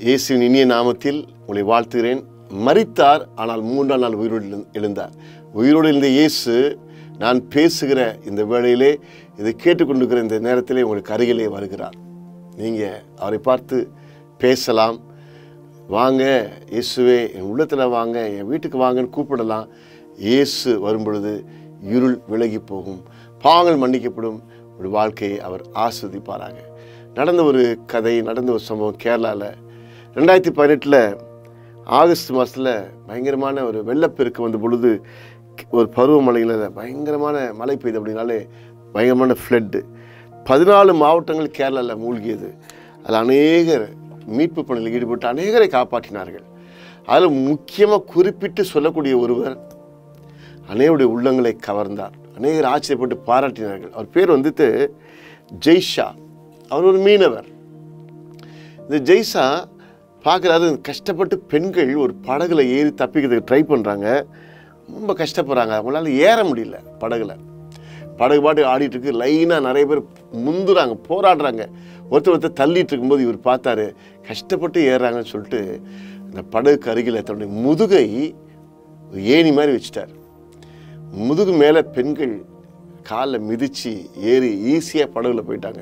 இயேசுவின் இனிய நாமத்தில் உங்களை வாழ்த்துகிறேன் மரித்தார் ஆனால் மூன்றாம் நாள் உயிரோடு எழு- எழுந்தார் உயிரோடு எழுந்த இயேசு நான் பேசுகிற இந்த வேளையிலே இதை கேட்டுக்கொண்டிருக்கிற இந்த நேரத்திலே உங்களுக்கு அருகிலே வருகிறார் நீங்கள் அவரை பார்த்து பேசலாம் வாங்க இயேசுவே என் உள்ளத்தில் வாங்க என் வீட்டுக்கு வாங்கன்னு கூப்பிடலாம் இயேசு வரும்பொழுது இருள் விலகி போகும் பாவங்கள் மன்னிக்கப்படும் ஒரு வாழ்க்கையை அவர் ஆஸ்வதிப்பாராங்க நடந்த ஒரு கதை நடந்த ஒரு சம்பவம் கேரளாவில் ரெண்டாயிரத்தி பதினெட்டில் ஆகஸ்ட் மாதத்தில் பயங்கரமான ஒரு வெள்ளப்பெருக்கு வந்த பொழுது ஒரு பருவமழையில் பயங்கரமான மழை பெய்யுது அப்படின்னாலே பயங்கரமான ஃப்ளட்டு பதினாலு மாவட்டங்கள் கேரளாவில் மூழ்கியது அதில் அநேகர் மீட்பு பணியில் ஈடுபட்டு அநேகரை காப்பாற்றினார்கள் அதில் முக்கியமாக குறிப்பிட்டு சொல்லக்கூடிய ஒருவர் அநேகருடைய உள்ளங்களை கவர்ந்தார் அநேகர் ஆச்சரியப்பட்டு பாராட்டினார்கள் அவர் பேர் வந்துட்டு ஜெய்ஷா அவர் ஒரு மீனவர் இந்த ஜெய்ஷா பார்க்குறாரு கஷ்டப்பட்டு பெண்கள் ஒரு படகுல ஏறி தப்பிக்கிறதுக்கு ட்ரை பண்ணுறாங்க ரொம்ப கஷ்டப்படுறாங்க அவங்களால ஏற முடியல படகுல படகு பாட்டு ஆடிட்டு இருக்கு லைனாக நிறைய பேர் முந்துறாங்க போராடுறாங்க ஒருத்தர் ஒருத்தர் தள்ளிட்டு இருக்கும்போது இவர் பார்த்தாரு கஷ்டப்பட்டு ஏறுறாங்கன்னு சொல்லிட்டு அந்த படகுக்கு அருகில் தன்னுடைய முதுகை ஒரு ஏணி மாதிரி வச்சுட்டார் முதுகு மேலே பெண்கள் காலில் மிதித்து ஏறி ஈஸியாக படகுல போயிட்டாங்க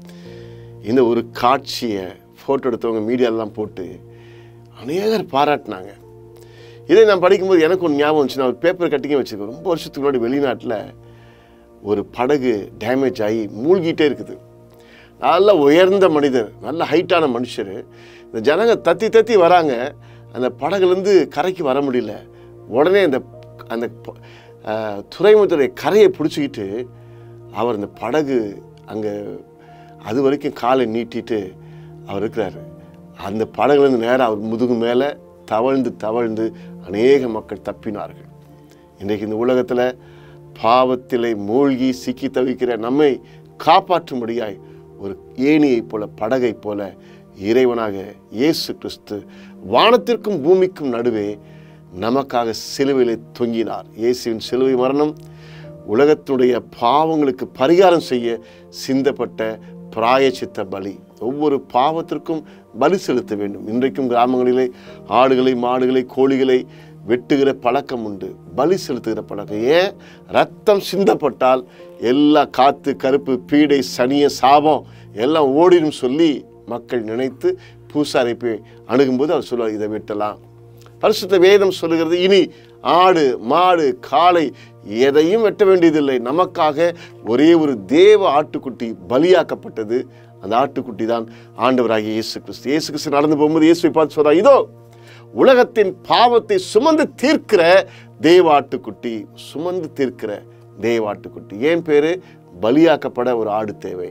இந்த ஒரு காட்சியை ஃபோட்டோ எடுத்தவங்க மீடியாலலாம் போட்டு அநேகர் பாராட்டினாங்க இதை நான் படிக்கும்போது எனக்கு ஒரு ஞாபகம் வந்துச்சு நான் ஒரு பேப்பர் கட்டிங்க வச்சுருக்கேன் ரொம்ப வருஷத்துக்கு முன்னாடி வெளிநாட்டில் ஒரு படகு டேமேஜ் ஆகி மூழ்கிட்டே இருக்குது நல்ல உயர்ந்த மனிதர் நல்ல ஹைட்டான மனுஷர் இந்த ஜனங்க தத்தி தத்தி வராங்க அந்த படகுலேருந்து கரைக்கு வர முடியல உடனே அந்த அந்த ப- அஹ், துறைமுகத்துடைய கரையை பிடிச்சிக்கிட்டு அவர் அந்த படகு அங்கே அது வரைக்கும் காலை நீட்டிட்டு அவர் இருக்கிறாரு அந்த படகுலேருந்து நேராக அவர் முதுகு மேலே தவழ்ந்து தவழ்ந்து அநேக மக்கள் தப்பினார்கள் இன்றைக்கு இந்த உலகத்தில் பாவத்திலே மூழ்கி சிக்கி தவிக்கிற நம்மை காப்பாற்றும்படியாய் ஒரு ஏணியைப் போல படகைப் போல இறைவனாக இயேசு கிறிஸ்து வானத்திற்கும் பூமிக்கும் நடுவே நமக்காக சிலுவையிலே தொங்கினார் இயேசுவின் சிலுவை மரணம் உலகத்துடைய பாவங்களுக்கு பரிகாரம் செய்ய சிந்தப்பட்ட பிராயச்சித்த பலி ஒவ்வொரு பாவத்திற்கும் பலி செலுத்த வேண்டும் இன்றைக்கும் கிராமங்களிலே ஆடுகளை மாடுகளை கோழிகளை வெட்டுகிற பழக்கம் உண்டு பலி செலுத்துகிற பழக்கம் ஏன் ரத்தம் சிந்தப்பட்டால் எல்லா காத்து கருப்பு பீடை சனிய சாபம் எல்லாம் ஓடிடும் சொல்லி மக்கள் நினைத்து பூசாரை போய் அணுகும்போது அவர் சொல்லுவார் இதை வெட்டலாம் பரிசுத்த வேதம் சொல்லுகிறது இனி ஆடு மாடு காளை எதையும் வெட்ட வேண்டியதில்லை நமக்காக ஒரே ஒரு தேவ ஆட்டுக்குட்டி பலியாக்கப்பட்டது அந்த ஆட்டுக்குட்டி தான் ஆண்டவராகிய இயேசு கிறிஸ்து இயேசு கிறிஸ்து நடந்து போகும்போது இயேசுவை பார்த்து சொல்றா இதோ உலகத்தின் பாவத்தை சுமந்து தீர்க்கிற தேவ ஆட்டுக்குட்டி சுமந்து தீர்க்கிற தேவ ஆட்டுக்குட்டி ஏன் பேரு பலியாக்கப்பட ஒரு ஆடு தேவை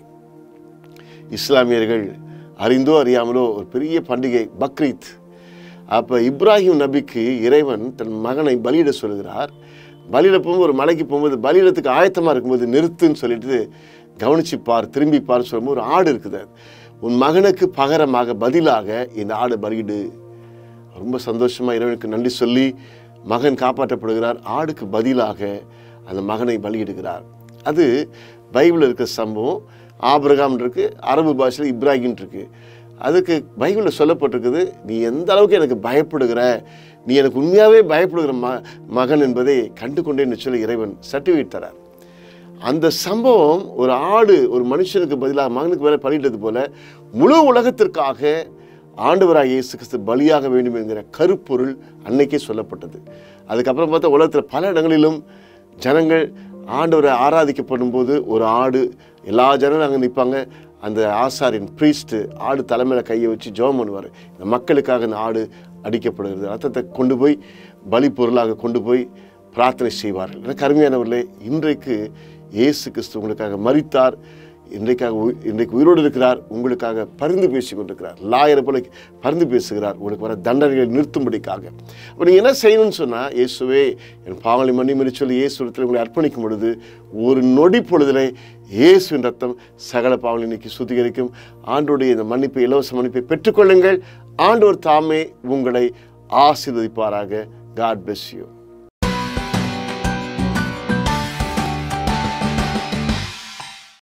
இஸ்லாமியர்கள் அறிந்தோ அறியாமலோ ஒரு பெரிய பண்டிகை பக்ரீத் அப்போ இப்ராஹிம் நபிக்கு இறைவன் தன் மகனை பலியிட சொல்கிறார் பலியிட போகும்போது ஒரு மலைக்கு போகும்போது பலியிடத்துக்கு ஆயத்தமாக இருக்கும்போது நிறுத்துன்னு சொல்லிட்டு கவனிச்சு பார் திரும்பி பார் சொல்லும்போது ஒரு ஆடு இருக்குது உன் மகனுக்கு பகரமாக பதிலாக இந்த ஆடு பலியிடு ரொம்ப சந்தோஷமாக இறைவனுக்கு நன்றி சொல்லி மகன் காப்பாற்றப்படுகிறார் ஆடுக்கு பதிலாக அந்த மகனை பலியிடுகிறார் அது பைபிளில் இருக்கிற சம்பவம் ஆபிரகாம் இருக்கு அரபு பாஷையில் இப்ராஹிம் இருக்கு அதுக்கு பைபிளில் சொல்லப்பட்டிருக்குது நீ எந்த அளவுக்கு எனக்கு பயப்படுகிற நீ எனக்கு உண்மையாகவே பயப்படுகிற ம மகன் என்பதை கண்டு கொண்டேன்னு சொல்லி இறைவன் சர்டிஃபிகேட் தரார் அந்த சம்பவம் ஒரு ஆடு ஒரு மனுஷனுக்கு பதிலாக மகனுக்கு மேலே பலியிட்டது போல முழு உலகத்திற்காக ஆண்டவராக இயேசு கிறிஸ்து பலியாக வேண்டும் என்கிற கருப்பொருள் அன்னைக்கே சொல்லப்பட்டது அதுக்கப்புறம் பார்த்தா உலகத்தில் பல இடங்களிலும் ஜனங்கள் ஆண்டவரை ஆராதிக்கப்படும் போது ஒரு ஆடு எல்லா ஜனங்களும் அங்கே நிற்பாங்க அந்த ஆசாரின் ப்ரீஸ்ட்டு ஆடு தலைமையில் கையை வச்சு ஜெபம் பண்ணுவார் இந்த மக்களுக்காக இந்த ஆடு அடிக்கப்படுகிறது ரத்தத்தை கொண்டு போய் பலி பொருளாக கொண்டு போய் பிரார்த்தனை செய்வார்கள் எனக்கு அருமையானவர்களே இன்றைக்கு இயேசு கிறிஸ்து உங்களுக்காக மரித்தார் இன்றைக்காக உயி- இன்றைக்கு உயிரோடு இருக்கிறார் உங்களுக்காக பரிந்து பேசி கொண்டிருக்கிறார் லாயரை போல பரிந்து பேசுகிறார் உங்களுக்கு வர தண்டனைகளை நிறுத்தும்படிக்காக அப்போ நீங்கள் என்ன செய்யணும்னு சொன்னால் இயேசுவே என் பாவங்களை மன்னி மறி சொல்லி இயேசுடத்தில் உங்களை அர்ப்பணிக்கும் பொழுது ஒரு நொடி பொழுதிலே இயேசுவின் ரத்தம் சகல பாவங்களை நீக்கி சுத்திகரிக்கும் ஆண்டோடைய இந்த மன்னிப்பை இலவச மன்னிப்பை பெற்றுக்கொள்ளுங்கள் ஆண்டவர் தாமே உங்களை ஆசீர்வதிப்பாராக காட் bless you